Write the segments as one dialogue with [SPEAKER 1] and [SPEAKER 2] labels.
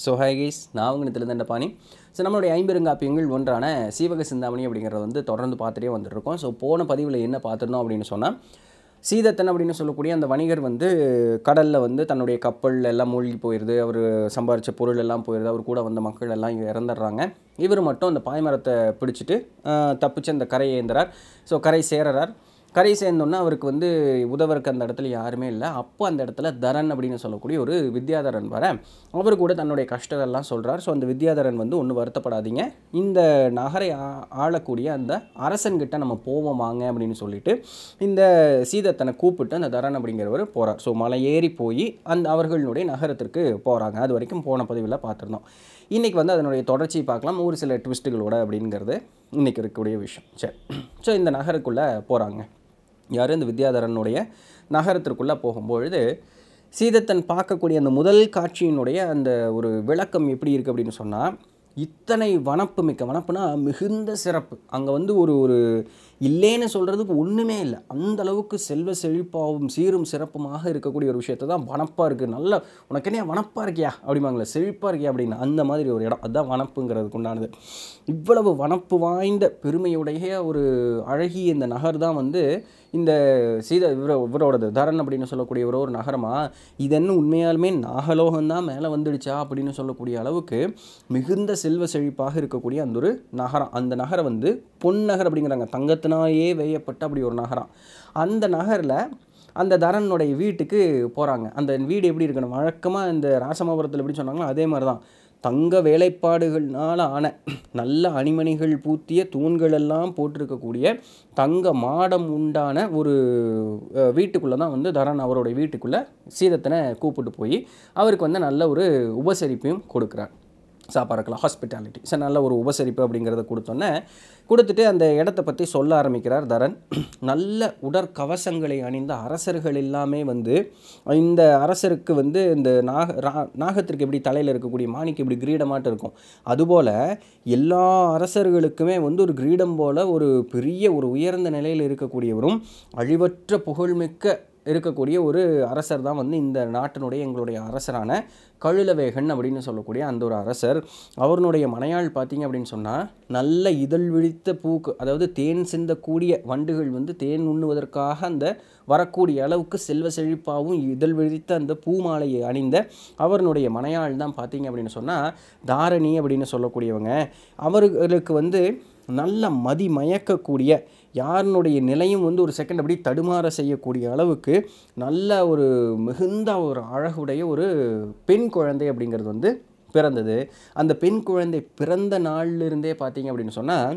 [SPEAKER 1] so hi guys நான் உங்கள் தண்ட பாணி ஸோ நம்மளுடைய ஐம்பெருங்காப்பியங்கள் ஒன்றான சீவக சிந்தாமணி அப்படிங்கிறத வந்து தொடர்ந்து பார்த்துட்டே வந்துட்டுருக்கோம் ஸோ போன பதிவில் என்ன பார்த்துருந்தோம் அப்படின்னு சொன்னால் சீதத்தன் அப்படின்னு சொல்லக்கூடிய அந்த வணிகர் வந்து கடலில் வந்து தன்னுடைய கப்பல் எல்லாம் மூழ்கி போயிடுது அவர் சம்பாரித்த பொருள் எல்லாம் போயிடுது அவர் கூட வந்த மக்கள் எல்லாம் இங்கே இறந்துடுறாங்க இவர் மட்டும் அந்த பாய்மரத்தை பிடிச்சிட்டு ஆஹ், தப்பிச்சு அந்த கரையை ஏந்துறார் ஸோ கரை சேரறார் கரை சேர்ந்தோன்னே அவருக்கு வந்து உதவருக்கு அந்த இடத்துல யாருமே இல்லை அப்போ அந்த இடத்துல தரன் அப்படின்னு சொல்லக்கூடிய ஒரு வித்யாதரன் வர அவர் கூட தன்னுடைய கஷ்டங்கள்லாம் சொல்கிறார் ஸோ அந்த வித்யாதரன் வந்து ஒன்றும் வருத்தப்படாதீங்க இந்த நகரை ஆ- ஆளக்கூடிய அந்த அரசன்கிட்ட நம்ம போவோம் வாங்க அப்படின்னு சொல்லிட்டு இந்த சீதத்தனை கூப்பிட்டு அந்த தரன் அப்படிங்கிறவர் போகிறார் ஸோ மலை ஏறி போய் அந்த அவர்களுடைய நகரத்திற்கு போகிறாங்க அது வரைக்கும் போன பதிவில் பார்த்துருந்தோம் இன்றைக்கி வந்து அதனுடைய தொடர்ச்சியை பார்க்கலாம் ஒரு சில ட்விஸ்ட்டுகளோட அப்படிங்கிறது இன்றைக்கி இருக்கக்கூடிய விஷயம் சரி ஸோ இந்த நகருக்குள்ளே போகிறாங்க யார் இந்த வித்யாதரனுடைய நகரத்திற்குள்ளே போகும்பொழுது சீதத்தன் பார்க்கக்கூடிய அந்த முதல் காட்சியினுடைய அந்த ஒரு விளக்கம் எப்படி இருக்குது அப்படின்னு சொன்னால் இத்தனை வனப்பு மிக்க வனப்புனா மிகுந்த சிறப்பு அங்கே வந்து ஒரு ஒரு இல்லைன்னு சொல்கிறதுக்கு ஒன்றுமே இல்லை அந்த அளவுக்கு செல்வ செழிப்பாகவும் சீரும் சிறப்புமாக இருக்கக்கூடிய ஒரு விஷயத்தை தான் வனப்பாக இருக்குது நல்ல உனக்கு என்ன வனப்பாக இருக்கியா அப்படிம்பாங்களே செழிப்பாக இருக்கியா அப்படின்னு அந்த மாதிரி ஒரு இடம் அதுதான் வனப்புங்கிறதுக்கு உண்டானது இவ்வளவு வனப்பு வாய்ந்த பெருமையுடைய ஒரு அழகிய இந்த நகர் தான் வந்து இந்த சீத இவரோ இவரோடது தரன் அப்படின்னு சொல்லக்கூடிய ஒரு ஒரு நகரமா இது என்ன உண்மையாலுமே நாகலோகம் தான் மேலே வந்துடுச்சா அப்படின்னு சொல்லக்கூடிய அளவுக்கு மிகுந்த செல்வ செழிப்பாக இருக்கக்கூடிய அந்த ஒரு நகரம் அந்த நகரம் வந்து பொன்னகர் அப்படிங்கிறாங்க தங்கத்தினாயே வேயப்பட்ட அப்படி ஒரு நகரம் அந்த நகரில் அந்த தரனுடைய வீட்டுக்கு போகிறாங்க அந்த வீடு எப்படி இருக்கணும் வழக்கமாக இந்த ராசமாபுரத்தில் எப்படி சொன்னாங்களோ அதே மாதிரி தான் தங்க வேலைப்பாடுகள்னால ஆன நல்ல அணிமணிகள் பூத்திய தூண்கள் எல்லாம் போட்டிருக்கக்கூடிய தங்க மாடம் உண்டான ஒரு வீட்டுக்குள்ளே தான் வந்து தரன் அவருடைய வீட்டுக்குள்ளே சீதத்தனை கூப்பிட்டு போய் அவருக்கு வந்து நல்ல ஒரு உபசரிப்பையும் கொடுக்குறார் சாப்பாடுக்கலாம் ஹாஸ்பிட்டாலிட்டி சரி நல்ல ஒரு உபசரிப்பு அப்படிங்கிறத கொடுத்தோன்னே கொடுத்துட்டு அந்த இடத்த பற்றி சொல்ல ஆரம்பிக்கிறார் தரன் நல்ல உடற்கவசங்களை அணிந்த அரசர்கள் எல்லாமே வந்து இந்த அரசருக்கு வந்து இந்த நாக ரா- நாகத்திற்கு எப்படி தலையில் இருக்கக்கூடிய மாணிக்கு இப்படி கிரீடமாட்டம் இருக்கும் அதுபோல் எல்லா அரசர்களுக்குமே வந்து ஒரு கிரீடம் போல் ஒரு பெரிய ஒரு உயர்ந்த நிலையில் இருக்கக்கூடியவரும் அழிவற்ற புகழ்மிக்க இருக்கக்கூடிய ஒரு அரசர் தான் வந்து இந்த நாட்டினுடைய எங்களுடைய அரசரான கழுலவேகன் அப்படின்னு சொல்லக்கூடிய அந்த ஒரு அரசர் அவருடைய மனையாள் பார்த்தீங்க அப்படின்னு சொன்னால் நல்ல இதழ் விழித்த பூக்கு அதாவது தேன் சிந்தக்கூடிய வண்டுகள் வந்து தேன் உண்ணுவதற்காக அந்த வரக்கூடிய அளவுக்கு செல்வ செழிப்பாகவும் இதழ் விழித்த அந்த பூமாலையை அணிந்த அவருடைய மனையாள் தான் பார்த்தீங்க அப்படின்னு சொன்னால் தாரணி அப்படின்னு சொல்லக்கூடியவங்க அவர்களுக்கு வந்து நல்ல மதி மயக்கக்கூடிய யாருனுடைய நிலையும் வந்து ஒரு செகண்ட் அப்படி தடுமாற செய்யக்கூடிய அளவுக்கு நல்ல ஒரு மிகுந்த ஒரு அழகுடைய ஒரு பெண் குழந்தை அப்படிங்கிறது வந்து பிறந்தது அந்த பெண் குழந்தை பிறந்த நாள்லேருந்தே பார்த்தீங்க அப்படின்னு சொன்னால்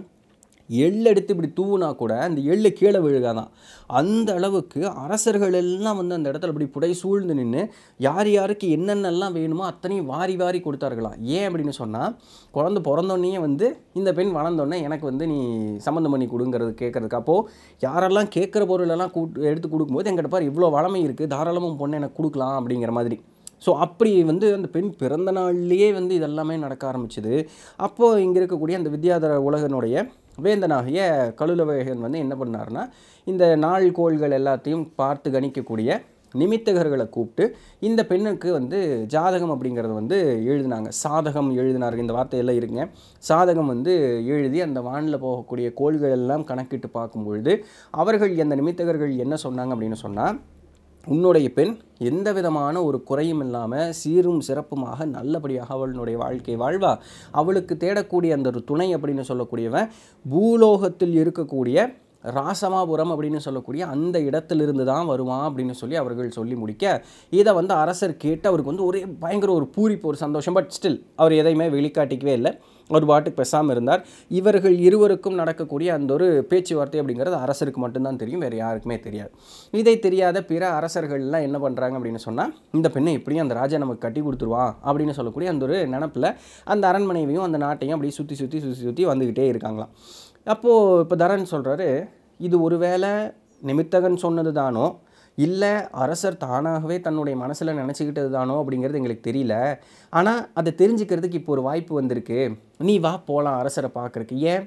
[SPEAKER 1] எள் எடுத்து இப்படி தூவுனா கூட அந்த எள்ளு கீழே விழுகாதான் அந்த அளவுக்கு அரசர்கள் எல்லாம் வந்து அந்த இடத்துல இப்படி புடை சூழ்ந்து நின்று யார் யாருக்கு என்னென்னலாம் வேணுமோ அத்தனையும் வாரி வாரி கொடுத்தார்களாம் ஏன் அப்படின்னு சொன்னால் குழந்தை பிறந்தோடனே வந்து இந்த பெண் வளர்ந்தோடனே எனக்கு வந்து நீ சம்மந்தம் பண்ணி கொடுங்கிறது கேட்குறதுக்கு அப்போது யாரெல்லாம் கேட்குற பொருளெல்லாம் கூட்டு எடுத்து கொடுக்கும்போது எங்கிட்ட பாரு இவ்வளோ வளமை இருக்குது தாராளமாக பொண்ணை எனக்கு கொடுக்கலாம் அப்படிங்கிற மாதிரி ஸோ அப்படி வந்து அந்த பெண் பிறந்த நாள்லேயே வந்து இதெல்லாமே நடக்க ஆரம்பிச்சுது அப்போது இங்கே இருக்கக்கூடிய அந்த வித்யாதர உலகனுடைய வேந்தனாகிய கலுலவேகன் வந்து என்ன பண்ணாருன்னா இந்த நாள் கோள்கள் எல்லாத்தையும் பார்த்து கணிக்கக்கூடிய நிமித்தகர்களை கூப்பிட்டு இந்த பெண்ணுக்கு வந்து ஜாதகம் அப்படிங்கிறத வந்து எழுதினாங்க சாதகம் எழுதினார்கள் இந்த வார்த்தையெல்லாம் இருக்குங்க சாதகம் வந்து எழுதி அந்த வானில் போகக்கூடிய கோள்கள் எல்லாம் கணக்கிட்டு பார்க்கும் பொழுது அவர்கள் அந்த நிமித்தகர்கள் என்ன சொன்னாங்க அப்படின்னு சொன்னால் உன்னுடைய பெண் எந்த விதமான ஒரு குறையும் இல்லாமல் சீரும் சிறப்புமாக நல்லபடியாக அவளுடைய வாழ்க்கை வாழ்வா அவளுக்கு தேடக்கூடிய அந்த ஒரு துணை அப்படின்னு சொல்லக்கூடியவன் பூலோகத்தில் இருக்கக்கூடிய ராசமாபுரம் அப்படின்னு சொல்லக்கூடிய அந்த இடத்திலிருந்து தான் வருவான் அப்படின்னு சொல்லி அவர்கள் சொல்லி முடிக்க இதை வந்து அரசர் கேட்டு அவருக்கு வந்து ஒரே பயங்கர ஒரு பூரிப்பு ஒரு சந்தோஷம் பட் ஸ்டில் அவர் எதையுமே வெளிக்காட்டிக்கவே இல்லை ஒரு பாட்டுக்கு பேசாமல் இருந்தார் இவர்கள் இருவருக்கும் நடக்கக்கூடிய அந்த ஒரு பேச்சுவார்த்தை அப்படிங்கிறது அரசருக்கு மட்டும்தான் தெரியும் வேறு யாருக்குமே தெரியாது இதை தெரியாத பிற அரசர்கள்லாம் என்ன பண்ணுறாங்க அப்படின்னு சொன்னால் இந்த பெண்ணை எப்படியும் அந்த ராஜா நமக்கு கட்டி கொடுத்துருவான் அப்படின்னு சொல்லக்கூடிய அந்த ஒரு நினப்பில் அந்த அரண்மனையையும் அந்த நாட்டையும் அப்படியே சுற்றி சுற்றி சுற்றி சுற்றி வந்துக்கிட்டே இருக்காங்களாம் அப்போது இப்போ தரன் சொல்கிறாரு இது ஒருவேளை நிமித்தகன் சொன்னது தானோ இல்லை அரசர் தானாகவே தன்னுடைய மனசில் நினச்சிக்கிட்டது தானோ அப்படிங்கிறது எங்களுக்கு தெரியல ஆனால் அதை தெரிஞ்சுக்கிறதுக்கு இப்போ ஒரு வாய்ப்பு வந்திருக்கு நீ வா போகலாம் அரசரை பார்க்குறக்கு ஏன்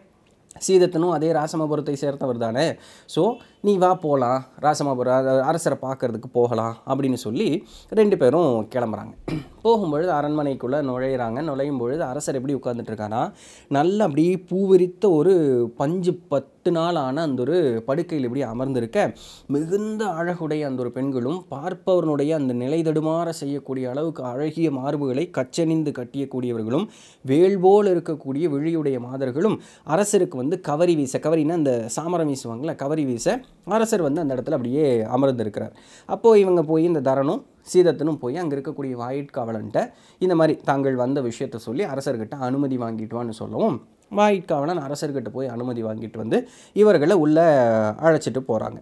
[SPEAKER 1] சீதத்தனும் அதே ராசமபுரத்தை சேர்ந்தவர் தானே ஸோ நீ வா போகலாம் ராசமபுரம் அதாவது அரசரை பார்க்கறதுக்கு போகலாம் அப்படின்னு சொல்லி ரெண்டு பேரும் கிளம்புறாங்க போகும்பொழுது அரண்மனைக்குள்ளே நுழையிறாங்க நுழையும் பொழுது அரசர் எப்படி உட்கார்ந்துட்டு இருக்காரா நல்லா அப்படியே பூவிரித்த ஒரு பஞ்சு பத்து நாள் ஆன அந்த ஒரு படுக்கையில் இப்படி அமர்ந்திருக்க மிகுந்த அழகுடைய அந்த ஒரு பெண்களும் பார்ப்பவனுடைய அந்த நிலை தடுமாற செய்யக்கூடிய அளவுக்கு அழகிய மார்புகளை கச்சணிந்து கட்டியக்கூடியவர்களும் வேல் போல் இருக்கக்கூடிய விழியுடைய மாதர்களும் அரசருக்கு வந்து கவரி வீச கவரின்னா அந்த சாமரம் வீசுவாங்கள்ல கவரி வீச அரசர் வந்து அந்த இடத்துல அப்படியே அமர்ந்திருக்கிறார் அப்போது இவங்க போய் இந்த தரனும் சீதத்தனும் போய் அங்கே இருக்கக்கூடிய வாயிற்காவலன்ட்ட இந்த மாதிரி தாங்கள் வந்த விஷயத்த சொல்லி அரசர்கிட்ட அனுமதி வாங்கிட்டுவான்னு சொல்லவும் வாயிற்காவலன் அரசர்கிட்ட போய் அனுமதி வாங்கிட்டு வந்து இவர்களை உள்ளே அழைச்சிட்டு போகிறாங்க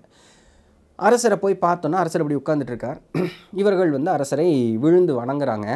[SPEAKER 1] அரசரை போய் பார்த்தோன்னா அரசர் அப்படி உட்கார்ந்துட்டு இருக்கார் இவர்கள் வந்து அரசரை விழுந்து வணங்குறாங்க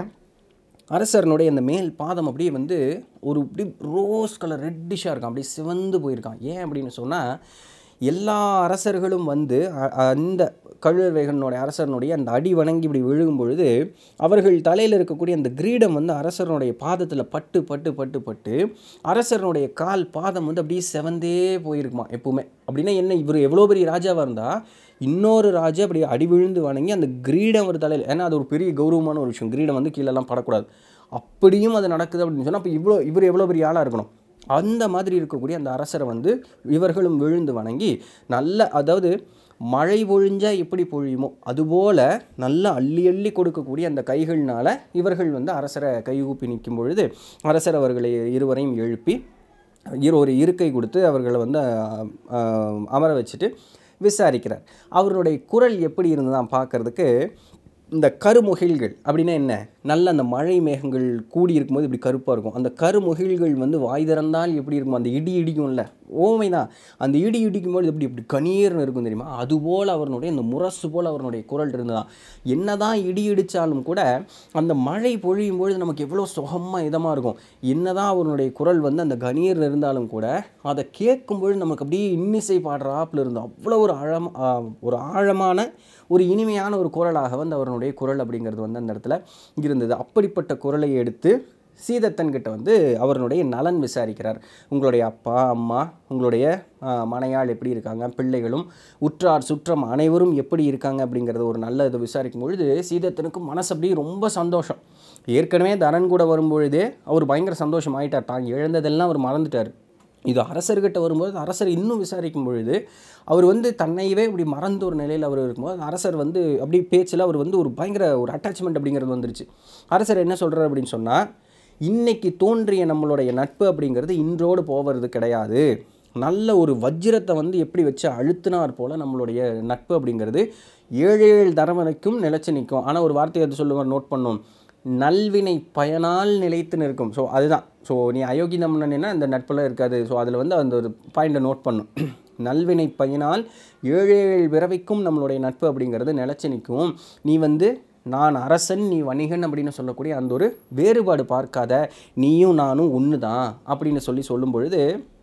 [SPEAKER 1] அரசரனுடைய அந்த மேல் பாதம் அப்படியே வந்து ஒரு இப்படி ரோஸ் கலர் ரெட்டிஷாக இருக்கும் அப்படியே சிவந்து போயிருக்கான் ஏன் அப்படின்னு சொன்னால் எல்லா அரசர்களும் வந்து அ- அந்த கழுவேகனுடைய அரசனுடைய அந்த அடி வணங்கி இப்படி விழுகும் பொழுது அவர்கள் தலையில் இருக்கக்கூடிய அந்த கிரீடம் வந்து அரசனுடைய பாதத்தில் பட்டு பட்டு பட்டு பட்டு அரசனுடைய கால் பாதம் வந்து அப்படியே செவந்தே போயிருக்குமா எப்பவுமே அப்படின்னா என்ன இவர் எவ்வளோ பெரிய ராஜாவாக இருந்தால் இன்னொரு ராஜா அப்படி அடி விழுந்து வணங்கி அந்த கிரீடம் ஒரு தலையில் ஏன்னா அது ஒரு பெரிய கௌரவமான ஒரு விஷயம் கிரீடம் வந்து கீழெல்லாம் படக்கூடாது அப்படியும் அது நடக்குது அப்படின்னு சொன்னால் அப்போ இவ்வளோ இவர் எவ்வளோ பெரிய ஆளாக இருக்கணும் அந்த மாதிரி இருக்கக்கூடிய அந்த அரசரை வந்து இவர்களும் விழுந்து வணங்கி நல்ல அதாவது மழை பொழிஞ்சா எப்படி பொழியுமோ அதுபோல் நல்ல அள்ளி அள்ளி கொடுக்கக்கூடிய அந்த கைகள்னால இவர்கள் வந்து அரசரை கைகூப்பி நிற்கும் பொழுது அரசர் அவர்களை இருவரையும் எழுப்பி இரு ஒரு இருக்கை கொடுத்து அவர்களை வந்து அஹ், அஹ், அமர வச்சுட்டு விசாரிக்கிறார் அவருடைய குரல் எப்படி இருந்ததான் பார்க்கறதுக்கு இந்த கருமுகில்கள் அப்படின்னா என்ன நல்ல அந்த மழை மேகங்கள் கூடி இருக்கும்போது இப்படி கருப்பாக இருக்கும் அந்த கருமுகில்கள் வந்து வாய் திறந்தால் எப்படி இருக்கும் அந்த இடி இடிக்கும்ல ஓமை தான் அந்த இடி இடிக்கும்போது இப்படி இப்படி கணீர்னு இருக்கும் தெரியுமா அதுபோல் அவருடைய அந்த முரசு போல் அவருடைய குரல் இருந்ததான் என்னதான் இடி இடித்தாலும் கூட அந்த மழை பொழியும் பொழுது நமக்கு எவ்வளோ சுகமாக இதமாக இருக்கும் என்னதான் அவருடைய குரல் வந்து அந்த கணீர் இருந்தாலும் கூட அதை கேட்கும் பொழுது நமக்கு அப்படியே இன்னிசை பாடுற ஆப்பில் இருந்து அவ்வளோ ஒரு ஆழம் ஆ, ஒரு ஆழமான ஒரு இனிமையான ஒரு குரலாக வந்து அவருடைய குரல் அப்படிங்கிறது வந்து அந்த இடத்துல இருந்தது அப்படிப்பட்ட குரலை எடுத்து சீதத்தன் கிட்ட வந்து அவருடைய நலன் விசாரிக்கிறார் உங்களுடைய அப்பா அம்மா உங்களுடைய ஆ, மனையாள் எப்படி இருக்காங்க பிள்ளைகளும் உற்றார் சுற்றம் அனைவரும் எப்படி இருக்காங்க அப்படிங்கிறத ஒரு நல்ல இது விசாரிக்கும் பொழுது சீதத்தனுக்கு மனசு அப்படியே ரொம்ப சந்தோஷம் ஏற்கனவே தரன் கூட வரும்பொழுதே அவர் பயங்கர சந்தோஷம் ஆயிட்டார் தான் இழந்ததெல்லாம் அவர் மறந்துட்டார் இது அரசர்கிட்ட வரும்போது அரசர் இன்னும் விசாரிக்கும் பொழுது அவர் வந்து தன்னையவே இப்படி மறந்த ஒரு நிலையில் அவர் இருக்கும்போது அரசர் வந்து அப்படி பேச்சில் அவர் வந்து ஒரு பயங்கர ஒரு அட்டாச்மெண்ட் அப்படிங்கிறது வந்துருச்சு அரசர் என்ன சொல்கிறார் அப்படின்னு சொன்னால் இன்னைக்கு தோன்றிய நம்மளுடைய நட்பு அப்படிங்கிறது இன்றோடு போவது கிடையாது நல்ல ஒரு வஜ்ரத்தை வந்து எப்படி வச்சு அழுத்தினார் போல் நம்மளுடைய நட்பு அப்படிங்கிறது ஏழு ஏழு தரவணைக்கும் நிலைச்சு நிற்கும் ஆனால் ஒரு வார்த்தையை அது சொல்லுங்க நோட் பண்ணும் நல்வினை பயனால் நிலைத்து நிற்கும் ஸோ அதுதான் ஸோ நீ அயோக்கியம்னா இந்த நட்பெல்லாம் இருக்காது ஸோ அதில் வந்து அந்த ஒரு பாயிண்ட்டை நோட் பண்ணும் நல்வினை பயனால் ஏழு ஏழு பிறவிக்கும் நம்மளுடைய நட்பு அப்படிங்கிறது நிலச்சி நிற்கும் நீ வந்து நான் அரசன் நீ வணிகன் அப்படின்னு சொல்லக்கூடிய அந்த ஒரு வேறுபாடு பார்க்காத நீயும் நானும் ஒன்று தான் அப்படின்னு சொல்லி சொல்லும் பொழுது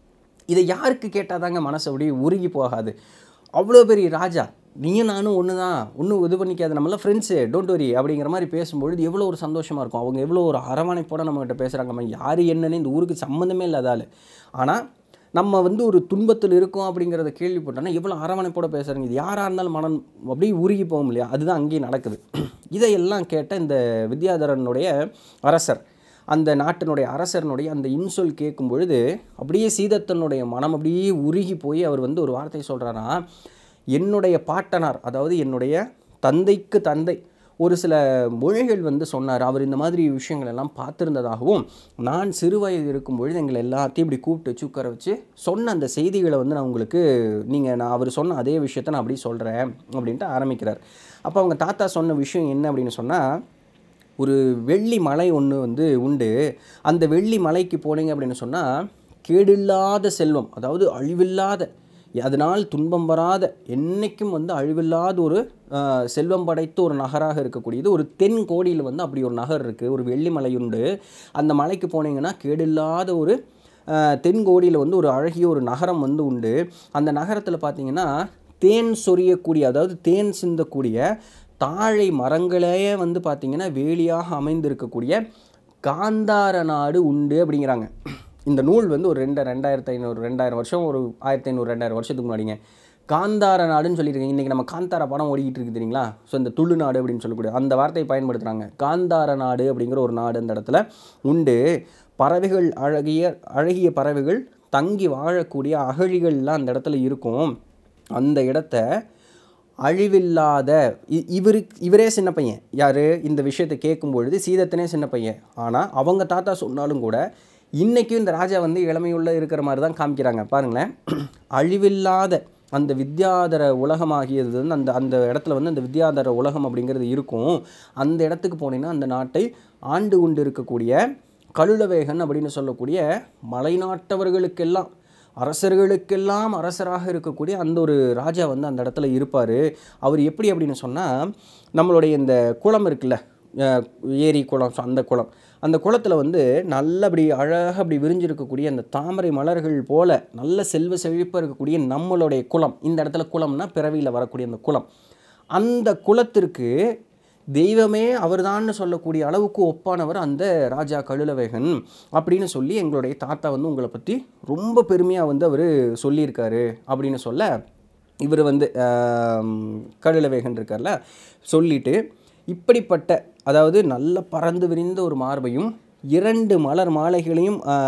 [SPEAKER 1] இதை யாருக்கு கேட்டாதாங்க மனசு அப்படியே உருகி போகாது அவ்வளோ பெரிய ராஜா நீயும் நானும் ஒன்று தான் ஒன்றும் இது பண்ணிக்காது நம்மளாம் ஃப்ரெண்ட்ஸு டோன்ட் வரி அப்படிங்கிற மாதிரி பேசும்பொழுது எவ்வளோ ஒரு சந்தோஷமாக இருக்கும் அவங்க எவ்வளோ ஒரு அரவணைப்போட நம்மகிட்ட பேசுகிறாங்க நம்ம யார் என்னன்னு இந்த ஊருக்கு சம்மந்தமே இல்லாத ஆள் ஆனால் நம்ம வந்து ஒரு துன்பத்தில் இருக்கோம் அப்படிங்கிறத கேள்விப்பட்டோன்னா எவ்வளோ அரவணைப்போட பேசுகிறாங்க இது யாராக இருந்தாலும் மனம் அப்படியே உருகி போகும் இல்லையா அதுதான் அங்கேயும் நடக்குது இதையெல்லாம் கேட்ட இந்த வித்யாதரனுடைய அரசர் அந்த நாட்டினுடைய அரசரனுடைய அந்த இன்சொல் கேட்கும் பொழுது அப்படியே சீதத்தனுடைய மனம் அப்படியே உருகி போய் அவர் வந்து ஒரு வார்த்தை சொல்கிறாரா என்னுடைய பாட்டனார் அதாவது என்னுடைய தந்தைக்கு தந்தை ஒரு சில மொழிகள் வந்து சொன்னார் அவர் இந்த மாதிரி விஷயங்கள் எல்லாம் பார்த்துருந்ததாகவும் நான் சிறு வயது இருக்கும் பொழுது எங்களை எல்லாத்தையும் இப்படி கூப்பிட்டு வச்சு உட்கார வச்சு சொன்ன அந்த செய்திகளை வந்து நான் உங்களுக்கு நீங்கள் நான் அவர் சொன்ன அதே விஷயத்தை நான் அப்படியே சொல்கிறேன் அப்படின்ட்டு ஆரம்பிக்கிறார் அப்போ அவங்க தாத்தா சொன்ன விஷயம் என்ன அப்படின்னு சொன்னால் ஒரு வெள்ளி மலை ஒன்று வந்து உண்டு அந்த வெள்ளி மலைக்கு போனீங்க அப்படின்னு சொன்னால் கேடில்லாத செல்வம் அதாவது அழிவில்லாத அதனால் துன்பம் வராத என்றைக்கும் வந்து அழிவில்லாத ஒரு ஆஹ், செல்வம் படைத்த ஒரு நகராக இருக்கக்கூடியது ஒரு தென் கோடியில் வந்து அப்படி ஒரு நகர் இருக்குது ஒரு வெள்ளி மலை உண்டு அந்த மலைக்கு போனீங்கன்னா கேடில்லாத ஒரு ஆஹ், தென்கோடியில் வந்து ஒரு அழகிய ஒரு நகரம் வந்து உண்டு அந்த நகரத்தில் பார்த்தீங்கன்னா தேன் சொரியக்கூடிய அதாவது தேன் சிந்தக்கூடிய தாழை மரங்களே வந்து பார்த்திங்கன்னா வேலியாக அமைந்திருக்கக்கூடிய காந்தார நாடு உண்டு அப்படிங்கிறாங்க இந்த நூல் வந்து ஒரு ரெண்டு ரெண்டாயிரத்து ஐநூறு ரெண்டாயிரம் வருஷம் ஒரு ஆயிரத்தி ஐநூறு ரெண்டாயிரம் வருஷத்துக்கு முன்னாடிங்க காந்தார நாடுன்னு சொல்லியிருக்கேன் இன்றைக்கி நம்ம காந்தார படம் ஓடிக்கிட்டு இருக்குது தெரியுங்களா ஸோ இந்த துள்ளு நாடு அப்படின்னு சொல்லக்கூடிய அந்த வார்த்தையை பயன்படுத்துகிறாங்க காந்தார நாடு அப்படிங்கிற ஒரு நாடு அந்த இடத்துல உண்டு பறவைகள் அழகிய அழகிய பறவைகள் தங்கி வாழக்கூடிய அகழிகள்லாம் அந்த இடத்துல இருக்கும் அந்த இடத்த அழிவில்லாத இ- இவருக்கு இவரே சின்ன பையன் யார் இந்த விஷயத்தை கேட்கும் பொழுது சீதத்தனே சின்ன பையன் ஆனால் அவங்க தாத்தா சொன்னாலும் கூட இன்றைக்கும் இந்த ராஜா வந்து இளமையுள்ள இருக்கிற மாதிரி தான் காமிக்கிறாங்க பாருங்களேன் அழிவில்லாத அந்த வித்யாதர உலகமாகியது வந்து அந்த அந்த இடத்துல வந்து அந்த வித்யாதர உலகம் அப்படிங்கிறது இருக்கும் அந்த இடத்துக்கு போனீங்கன்னா அந்த நாட்டை ஆண்டு கொண்டு இருக்கக்கூடிய கழுலவேகன் அப்படின்னு சொல்லக்கூடிய மலைநாட்டவர்களுக்கெல்லாம் அரசர்களுக்கெல்லாம் அரசராக இருக்கக்கூடிய அந்த ஒரு ராஜா வந்து அந்த இடத்துல இருப்பார் அவர் எப்படி அப்படின்னு சொன்னால் நம்மளுடைய இந்த குளம் இருக்குல்ல அஹ் ஏரி குளம் so அந்த குளம் அந்த குளத்தில் வந்து நல்லபடி அழகாக அப்படி விரிஞ்சிருக்கக்கூடிய அந்த தாமரை மலர்கள் போல நல்ல செல்வ செழிப்பாக இருக்கக்கூடிய நம்மளுடைய குளம் இந்த இடத்துல குளம்னா பிறவியில் வரக்கூடிய அந்த குளம் அந்த குலத்திற்கு தெய்வமே அவர்தான்னு சொல்லக்கூடிய அளவுக்கு ஒப்பானவர் அந்த ராஜா கழுலவேகன் அப்படின்னு சொல்லி எங்களுடைய தாத்தா வந்து உங்களை பற்றி ரொம்ப பெருமையாக வந்து அவர் சொல்லியிருக்காரு அப்படின்னு சொல்ல இவர் வந்து ஆம், கழுலவேகன் இருக்கார்ல சொல்லிட்டு இப்படிப்பட்ட அதாவது நல்ல பறந்து விரிந்த ஒரு மார்பையும் இரண்டு மலர் மாலைகளையும் ஆ,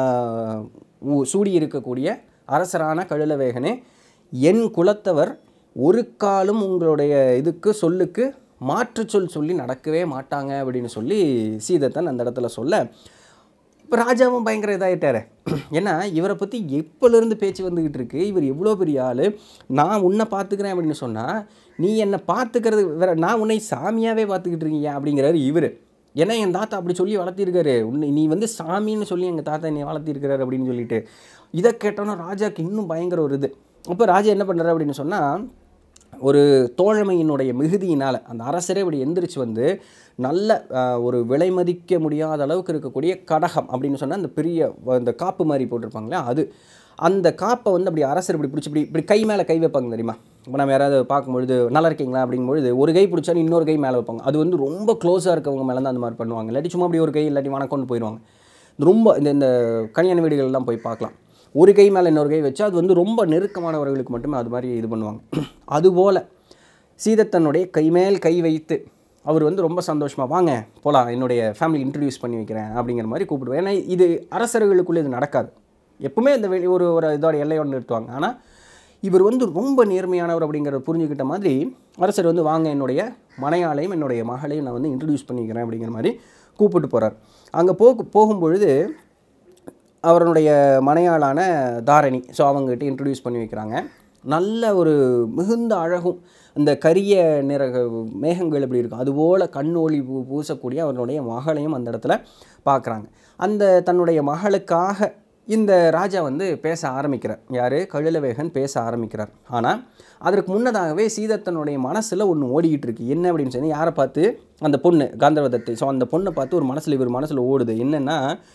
[SPEAKER 1] ஊ- சூடி இருக்கக்கூடிய அரசரான கழுலவேகனே என் குலத்தவர் ஒரு காலும் உங்களுடைய இதுக்கு சொல்லுக்கு மாற்று சொல் சொல்லி நடக்கவே மாட்டாங்க அப்படின்னு சொல்லி சீதத்தன் அந்த இடத்துல சொல்ல இப்போ ராஜாவும் பயங்கர இதாகிட்டாரு ஏன்னா இவரை பற்றி எப்போலேருந்து பேச்சு வந்துக்கிட்டு இருக்கு இவர் எவ்வளோ பெரிய ஆள் நான் உன்னை பார்த்துக்கிறேன் அப்படின்னு சொன்னால் நீ என்னை பார்த்துக்கிறது வேற நான் உன்னை சாமியாகவே பார்த்துக்கிட்டு இருக்கீங்க அப்படிங்கிறாரு இவர் ஏன்னா என் தாத்தா அப்படி சொல்லி வளர்த்திருக்காரு உன்னை நீ வந்து சாமின்னு சொல்லி எங்கள் தாத்தா என்னை வளர்த்திருக்கிறாரு அப்படின்னு சொல்லிட்டு இதை கேட்டோன்னா ராஜாக்கு இன்னும் பயங்கர ஒரு இது அப்போ ராஜா என்ன பண்ணுறாரு அப்படின்னு சொன்னால் ஒரு தோழமையினுடைய மிகுதியினால் அந்த அரசரே இப்படி எந்திரிச்சு வந்து நல்ல ஆஹ், ஒரு விலை மதிக்க முடியாத அளவுக்கு இருக்கக்கூடிய கடகம் அப்படின்னு சொன்னால் அந்த பெரிய வ- இந்த காப்பு மாதிரி போட்டிருப்பாங்களே அது அந்த காப்பை வந்து அப்படி அரசர் இப்படி பிடிச்சி இப்படி இப்படி கை மேலே கை வைப்பாங்க தெரியுமா இப்போ நம்ம யாராவது பார்க்கும்பொழுது நல்லா இருக்கீங்களா அப்படிங்கும்பொழுது ஒரு கை பிடிச்சாலும் இன்னொரு கை மேலே வைப்பாங்க அது வந்து ரொம்ப க்ளோஸாக இருக்கவங்க மேலே தான் அந்த மாதிரி பண்ணுவாங்க இல்லாட்டி சும்மா அப்படி ஒரு கை இல்லாட்டி வணக்கம்னு போயிடுவாங்க ரொம்ப இந்த இந்த கல்யாண வீடுகள்லாம் போய் பார்க்கலாம் ஒரு கை மேலே இன்னொரு கை வச்சா அது வந்து ரொம்ப நெருக்கமானவர்களுக்கு மட்டுமே அது மாதிரி இது பண்ணுவாங்க அதுபோல் சீதத்தனுடைய கை மேல் கை வைத்து அவர் வந்து ரொம்ப சந்தோஷமாக வாங்க போகலாம் என்னுடைய ஃபேமிலி இன்ட்ரடியூஸ் பண்ணி வைக்கிறேன் அப்படிங்கிற மாதிரி கூப்பிடுவேன் ஏன்னா இது அரசர்களுக்குள்ளே இது நடக்காது எப்பவுமே இந்த வெளி ஒரு ஒரு இதோட எல்லையோடு நிறுத்துவாங்க ஆனால் இவர் வந்து ரொம்ப நேர்மையானவர் அப்படிங்கிறத புரிஞ்சுக்கிட்ட மாதிரி அரசர் வந்து வாங்க என்னுடைய மனையாளையும் என்னுடைய மகளையும் நான் வந்து இன்ட்ரடியூஸ் பண்ணிக்கிறேன் அப்படிங்கிற மாதிரி கூப்பிட்டு போகிறார் அங்கே போக போகும்பொழுது அவருடைய மனையாளான தாரணி ஸோ அவங்ககிட்ட இன்ட்ரடியூஸ் பண்ணி வைக்கிறாங்க நல்ல ஒரு மிகுந்த அழகும் இந்த கரிய நிற மேகங்கள் எப்படி இருக்கும் அதுபோல் கண்ணொளி பூ பூசக்கூடிய அவருடைய மகளையும் அந்த இடத்துல பார்க்குறாங்க அந்த தன்னுடைய மகளுக்காக இந்த ராஜா வந்து பேச ஆரம்பிக்கிறார் யார் கழுலவேகன் பேச ஆரம்பிக்கிறார் ஆனால் அதற்கு முன்னதாகவே சீதத்தனுடைய மனசில் ஒன்று ஓடிக்கிட்டு இருக்கு என்ன அப்படின்னு சொல்லி யாரை பார்த்து அந்த பொண்ணு காந்தர்வதத்தை ஸோ அந்த பொண்ணை பார்த்து ஒரு மனசில் இவர் மனசில் ஓடுது என்னென்னா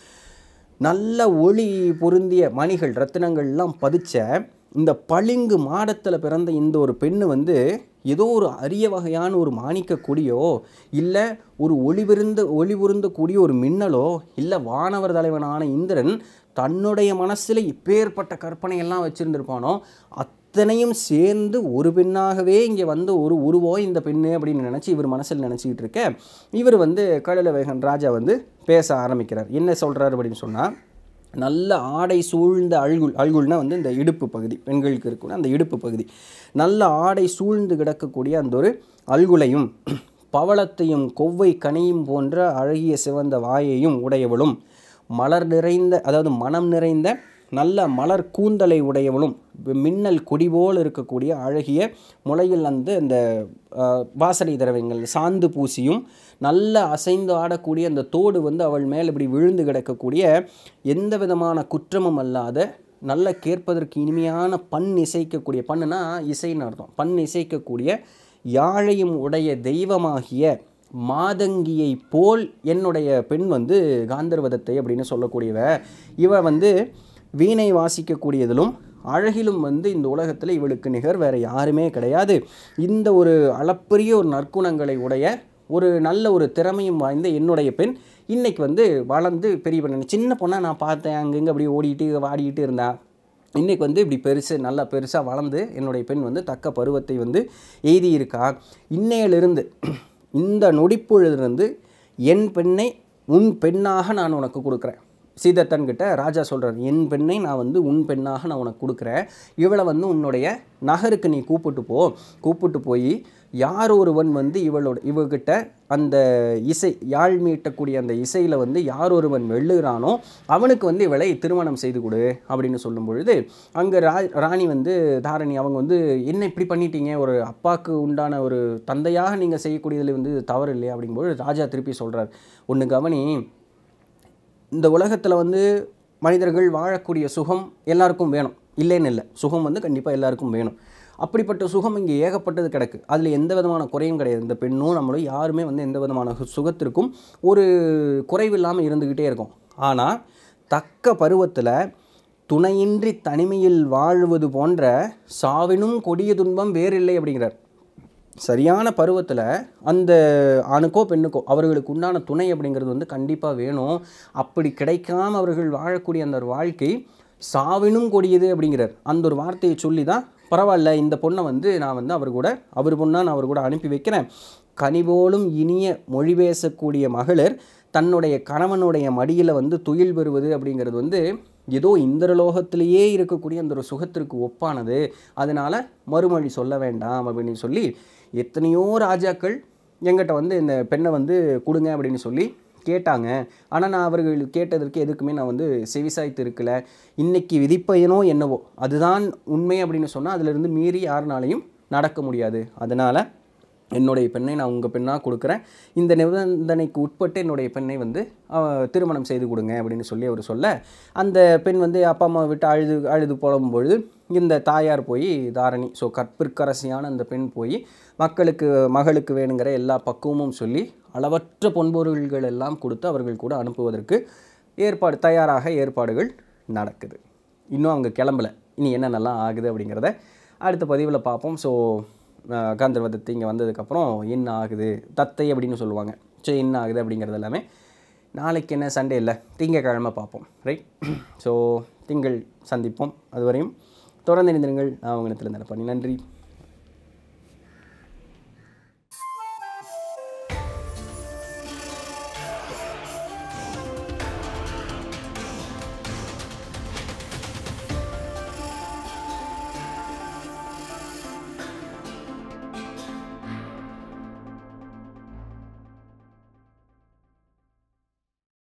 [SPEAKER 1] நல்ல ஒளி பொருந்திய மணிகள் ரத்தினங்கள்லாம் பதிச்ச இந்த பளிங்கு மாடத்தில் பிறந்த இந்த ஒரு பெண்ணு வந்து ஏதோ ஒரு அரிய வகையான ஒரு மாணிக்க கொடியோ இல்லை ஒரு ஒளிவிருந்த ஒளி பொருந்தக்கூடிய ஒரு மின்னலோ இல்லை வானவர் தலைவனான இந்திரன் தன்னுடைய மனசில் இப்பேற்பட்ட கற்பனையெல்லாம் வச்சுருந்துருப்பானோ அத்தனையும் சேர்ந்து ஒரு பெண்ணாகவே இங்கே வந்து ஒரு உருவோ இந்த பெண்ணு அப்படின்னு நினச்சி இவர் மனசில் நினச்சிக்கிட்டு இருக்க இவர் வந்து கழலவேகன் ராஜா வந்து பேச ஆரம்பிக்கிறார் என்ன சொல்கிறார் அப்படின்னு சொன்னால் நல்ல ஆடை சூழ்ந்த அழுகுல் அழுகுல்னா வந்து இந்த இடுப்பு பகுதி பெண்களுக்கு இருக்கக்கூடிய அந்த இடுப்பு பகுதி நல்ல ஆடை சூழ்ந்து கிடக்கக்கூடிய அந்த ஒரு அல்குலையும் பவளத்தையும் கொவ்வை கனியும் போன்ற அழகிய சிவந்த வாயையும் உடையவளும் மலர் நிறைந்த அதாவது மனம் நிறைந்த நல்ல மலர் கூந்தலை உடையவளும் மின்னல் கொடி போல் இருக்கக்கூடிய அழகிய முளையில் வந்து அந்த அஹ், வாசனை திரவியங்கள் சாந்து பூசியும் நல்ல அசைந்து ஆடக்கூடிய அந்த தோடு வந்து அவள் மேல் இப்படி விழுந்து கிடக்கக்கூடிய எந்த விதமான குற்றமும் அல்லாத நல்ல கேட்பதற்கு இனிமையான பண் இசைக்கக்கூடிய பண்ணுனா இசைன்னு அர்த்தம் பண் இசைக்கக்கூடிய யாழையும் உடைய தெய்வமாகிய மாதங்கியை போல் என்னுடைய பெண் வந்து காந்தர்வதத்தை அப்படின்னு சொல்லக்கூடியவ இவ வந்து வீணை வாசிக்கக்கூடியதிலும் அழகிலும் வந்து இந்த உலகத்தில் இவளுக்கு நிகர் வேற யாருமே கிடையாது இந்த ஒரு அளப்பரிய ஒரு நற்குணங்களை உடைய ஒரு நல்ல ஒரு திறமையும் வாய்ந்த என்னுடைய பெண் இன்னைக்கு வந்து வளர்ந்து பெரிய பொண்ணு சின்ன பொண்ணாக நான் பார்த்தேன் அங்கங்கே அப்படியே ஓடிட்டு வாடிக்கிட்டு இருந்தா இன்றைக்கி வந்து இப்படி பெருசு நல்லா பெருசாக வளர்ந்து என்னுடைய பெண் வந்து தக்க பருவத்தை வந்து எய்தியிருக்கா இன்னையிலிருந்து இந்த நொடிப்பொழுதிலிருந்து என் பெண்ணை உன் பெண்ணாக நான் உனக்கு கொடுக்குறேன் சீதத்தன் கிட்ட ராஜா சொல்கிறார் என் பெண்ணை நான் வந்து உன் பெண்ணாக நான் உனக்கு கொடுக்குறேன் இவளை வந்து உன்னுடைய நகருக்கு நீ கூப்பிட்டு போ கூப்பிட்டு போய் யார் ஒருவன் வந்து இவளோட இவகிட்ட அந்த இசை யாழ் மீட்டக்கூடிய அந்த இசையில் வந்து யார் ஒருவன் வெள்ளுகிறானோ அவனுக்கு வந்து இவளை திருமணம் செய்து கொடு அப்படின்னு சொல்லும் பொழுது அங்கே ரா ராணி வந்து தாரணி அவங்க வந்து என்ன இப்படி பண்ணிட்டீங்க ஒரு அப்பாவுக்கு உண்டான ஒரு தந்தையாக நீங்கள் செய்யக்கூடியதில் வந்து தவறு இல்லையா அப்படிங்கும்போது ராஜா திருப்பி சொல்கிறார் ஒன்று கவனி இந்த உலகத்தில் வந்து மனிதர்கள் வாழக்கூடிய சுகம் எல்லாருக்கும் வேணும் இல்லைன்னு இல்லை சுகம் வந்து கண்டிப்பாக எல்லாருக்கும் வேணும் அப்படிப்பட்ட சுகம் இங்கே ஏகப்பட்டது கிடக்கு அதில் எந்த விதமான குறையும் கிடையாது இந்த பெண்ணும் நம்மளும் யாருமே வந்து எந்த விதமான சு- சுகத்திற்கும் ஒரு குறைவு இல்லாமல் இருந்துக்கிட்டே இருக்கும் ஆனால் தக்க பருவத்தில் துணையின்றி தனிமையில் வாழ்வது போன்ற சாவினும் கொடிய துன்பம் வேறில்லை அப்படிங்கிறார் சரியான பருவத்தில் அந்த ஆணுக்கோ பெண்ணுக்கோ அவர்களுக்கு உண்டான துணை அப்படிங்கிறது வந்து கண்டிப்பாக வேணும் அப்படி கிடைக்காம அவர்கள் வாழக்கூடிய அந்த ஒரு வாழ்க்கை சாவினும் கொடியது அப்படிங்கிறார் அந்த ஒரு வார்த்தையை சொல்லி தான் பரவாயில்ல இந்த பொண்ணை வந்து நான் வந்து அவர் கூட அவர் பொண்ணா நான் அவர் கூட அனுப்பி வைக்கிறேன் கனிபோலும் இனிய மொழி பேசக்கூடிய மகளிர் தன்னுடைய கணவனுடைய மடியில் வந்து துயில் பெறுவது அப்படிங்கிறது வந்து ஏதோ இந்திரலோகத்திலேயே இருக்கக்கூடிய அந்த ஒரு சுகத்திற்கு ஒப்பானது அதனால் மறுமொழி சொல்ல வேண்டாம் அப்படின்னு சொல்லி எத்தனையோ ராஜாக்கள் எங்கிட்ட வந்து இந்த பெண்ணை வந்து கொடுங்க அப்படின்னு சொல்லி கேட்டாங்க ஆனால் நான் அவர்கள் கேட்டதற்கு எதுக்குமே நான் வந்து செவிசாய்த்து இருக்கல இன்னைக்கு விதிப்பயனோ என்னவோ அதுதான் உண்மை அப்படின்னு சொன்னால் அதிலிருந்து மீறி யாருனாலையும் நடக்க முடியாது அதனால் என்னுடைய பெண்ணை நான் உங்கள் பெண்ணாக கொடுக்குறேன் இந்த நிபந்தனைக்கு உட்பட்டு என்னுடைய பெண்ணை வந்து அஹ், திருமணம் செய்து கொடுங்க அப்படின்னு சொல்லி அவர் சொல்ல அந்த பெண் வந்து அப்பா அம்மா விட்டு அழுது அழுது புலம்பொழுது இந்த தாயார் போய் தாரணி ஸோ கற்பிற்கரசியான அந்த பெண் போய் மக்களுக்கு மகளுக்கு வேணுங்கிற எல்லா பக்குவமும் சொல்லி அளவற்ற பொன்பொருள்கள் எல்லாம் கொடுத்து அவர்கள் கூட அனுப்புவதற்கு ஏற்பாடு தயாராக ஏற்பாடுகள் நடக்குது இன்னும் அவங்க கிளம்பல இனி என்னென்னலாம் ஆகுது அப்படிங்கிறத அடுத்த பதிவில் பார்ப்போம் ஸோ காந்தர்வதத்தை இங்கே வந்ததுக்கப்புறம் என்ன ஆகுது தத்தை அப்படின்னு சொல்லுவாங்க ஸோ என்ன ஆகுது அப்படிங்கிறது எல்லாமே நாளைக்கு என்ன சண்டே இல்லை திங்கக்கிழமை பார்ப்போம் ரைட் ஸோ திங்கள் சந்திப்போம் அதுவரையும் தொடர்ந்து இணைந்திருங்கள் நான் உங்களிடத்தில் நினைப்பேன் நன்றி